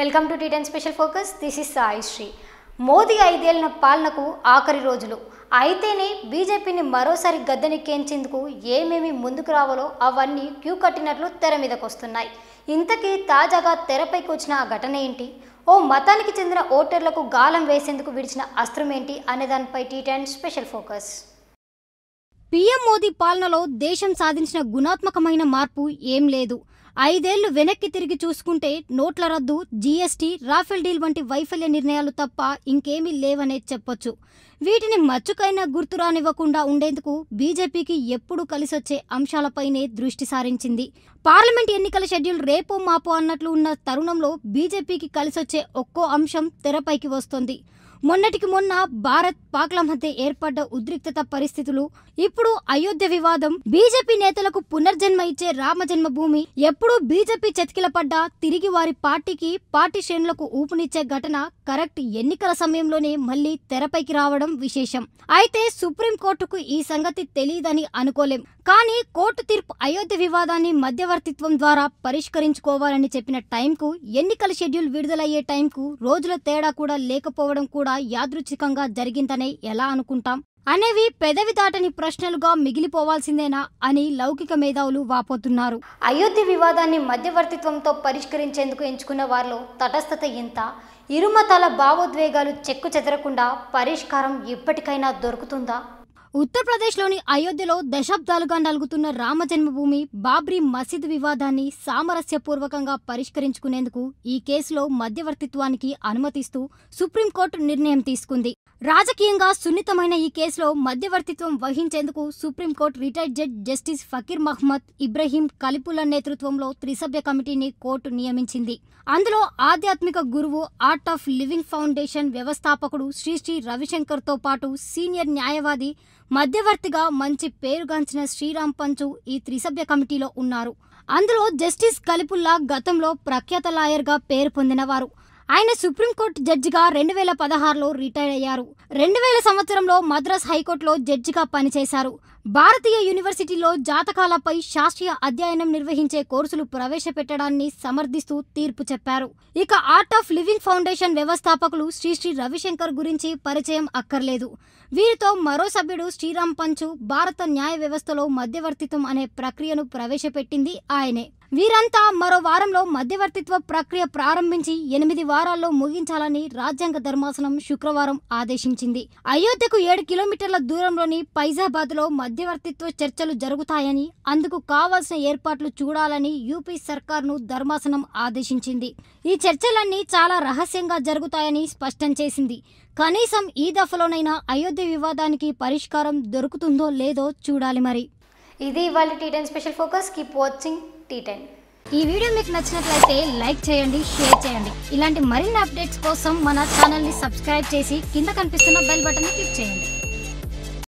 welcome to T ten special focus this is Sai Sri Modi ఐదేళ్ల పాలనకు ఆఖరి రోజులు అయితేనే బీజేపీని మరోసారి గద్దెనెక్కించేందుకు ఏమేమి ముందుకు రావాలో అవన్నీ క్యూ కట్టినట్లు తెర మీదకు వస్తున్నాయి ఇంతకీ తాజాగా తెరపైకి వచ్చిన ఆ ఘటన ఏంటి ఓ మతానికి చెందిన ఓటర్లకు గాలం వేసేందుకు విడిచిన అస్త్రం ఏంటి అనే దానిపై T ten special focus PM Modi పాలనలో దేశం సాధించిన గుణాత్మకమైన మార్పు ఏం లేదు ఐదేళ్లు వెనక్కి తిరిగి చూసుకుంటే నోట్ల రద్దు జీఎస్టీ రాఫెల్ డీల్ వంటి వైఫల్య నిర్ణయాలు తప్ప ఇంకేమీ లేవనే చెప్పొచ్చు వీటిని మచ్చుకైనా గుర్తు రానివ్వకుండా ఉండేందుకు బీజేపీకి ఎప్పుడూ కలిసొచ్చే అంశాలపైనే దృష్టి సారించింది పార్లమెంట్ ఎన్నికల షెడ్యూల్ రేపో మాపో అన్నట్లు ఉన్న తరుణంలో బీజేపీకి కలిసొచ్చే ఒక్కో అంశం తెరపైకి వస్తోంది మొన్నటికి మొన్న భారత్ పాక్ల మధ్య ఏర్పడ్డ ఉద్రిక్తత పరిస్థితులు ఇప్పుడు అయోధ్య వివాదం బీజేపీ నేతలకు పునర్జన్మ ఇచ్చే రామ జన్మభూమి ఎప్పుడు బీజేపీ చతికిలపడ్డా తిరిగి వారి పార్టీకి పార్టీ శ్రేణులకు ఊపునిచ్చే ఘటన కరెక్ట్ ఎన్నికల సమయంలోనే మళ్లీ తెరపైకి రావడం విశేషం అయితే సుప్రీంకోర్టుకు ఈ సంగతి తెలియదని అనుకోలేం కానీ కోర్టు తీర్పు అయోధ్య వివాదాన్ని మధ్యవర్తిత్వం ద్వారా పరిష్కరించుకోవాలని చెప్పిన టైంకు ఎన్నికల షెడ్యూల్ విడుదలయ్యే టైంకు రోజుల తేడా కూడా లేకపోవడం కూడా యాదృచ్ఛికంగా జరిగిందనే ఎలా అనుకుంటాం అనేవి పెదవి దాటని ప్రశ్నలుగా మిగిలిపోవాల్సిందేనా అని లౌకిక మేధావులు వాపోతున్నారు అయోధ్య వివాదాన్ని మధ్యవర్తిత్వంతో పరిష్కరించేందుకు ఎంచుకున్న వారిలో తటస్థత ఎంత ఇరుమతాల భావోద్వేగాలు చెక్కు చెదరకుండా పరిష్కారం ఎప్పటికైనా దొరుకుతుందా ఉత్తరప్రదేశ్లోని అయోధ్యలో దశాబ్దాలుగా నలుగుతున్న రామ జన్మభూమి బాబ్రీ మసీద్ వివాదాన్ని సామరస్యపూర్వకంగా పరిష్కరించుకునేందుకు ఈ కేసులో మధ్యవర్తిత్వానికి అనుమతిస్తూ సుప్రీంకోర్టు నిర్ణయం తీసుకుంది రాజకీయంగా సున్నితమైన ఈ కేసులో మధ్యవర్తిత్వం వహించేందుకు supreme court retired judge justice Fakir Mohammed Ibrahim Kalifulla నేతృత్వంలో త్రిసభ్య కమిటీని కోర్టు నియమించింది అందులో ఆధ్యాత్మిక గురువు ఆర్ట్ ఆఫ్ లివింగ్ ఫౌండేషన్ వ్యవస్థాపకుడు శ్రీ శ్రీ రవిశంకర్తో పాటు సీనియర్ న్యాయవాది మధ్యవర్తిగా మంచి పేరుగాంచిన శ్రీరామ్ పంచు ఈ త్రిసభ్య కమిటీలో ఉన్నారు అందులో జస్టిస్ కలిపుల్లా గతంలో ప్రఖ్యాత లాయర్గా పేరు పొందినవారు ఆయన సుప్రీంకోర్టు జడ్జిగా రెండు వేల పదహారులో రిటైర్ అయ్యారు రెండు వేల సంవత్సరంలో మద్రాస్ హైకోర్టులో జడ్జిగా పనిచేశారు భారతీయ యూనివర్సిటీలో జాతకాలపై శాస్త్రీయ అధ్యయనం నిర్వహించే కోర్సులు ప్రవేశపెట్టడాన్ని సమర్థిస్తూ తీర్పు చెప్పారు ఇక ఆర్ట్ ఆఫ్ లివింగ్ ఫౌండేషన్ వ్యవస్థాపకులు శ్రీ శ్రీ రవిశంకర్ గురించి పరిచయం అక్కర్లేదు వీరితో మరో సభ్యుడు శ్రీరామ్ పంచు భారత న్యాయ వ్యవస్థలో మధ్యవర్తిత్వం అనే ప్రక్రియను ప్రవేశపెట్టింది ఆయనే వీరంతా మరో వారంలో మధ్యవర్తిత్వ ప్రక్రియ ప్రారంభించి ఎనిమిది వారాల్లో ముగించాలని రాజ్యాంగ ధర్మాసనం శుక్రవారం ఆదేశించింది అయోధ్యకు ఏడు కిలోమీటర్ల దూరంలోని ఫైజాబాద్ లో మధ్యవర్తిత్వ చర్చలు జరుగుతాయని అందుకు కావాల్సిన ఏర్పాట్లు చూడాలని యూపీ సర్కార్ను ధర్మాసనం ఆదేశించింది ఈ చర్చలన్నీ చాలా రహస్యంగా జరుగుతాయని స్పష్టం చేసింది కనీసం ఈ దఫలోనైనా అయోధ్య వివాదానికి పరిష్కారం దొరుకుతుందో లేదో చూడాలి మరి ఇది ఇవాళ T ten special focus keep watching T ten ఈ వీడియో మీకు నచ్చినట్లయితే లైక్ చేయండి షేర్ చేయండి ఇలాంటి మరిన్ని అప్డేట్స్ కోసం మన ఛానల్ని సబ్స్క్రైబ్ చేసి కింద కనిపిస్తున్న బెల్ బటన్ని క్లిక్ చేయండి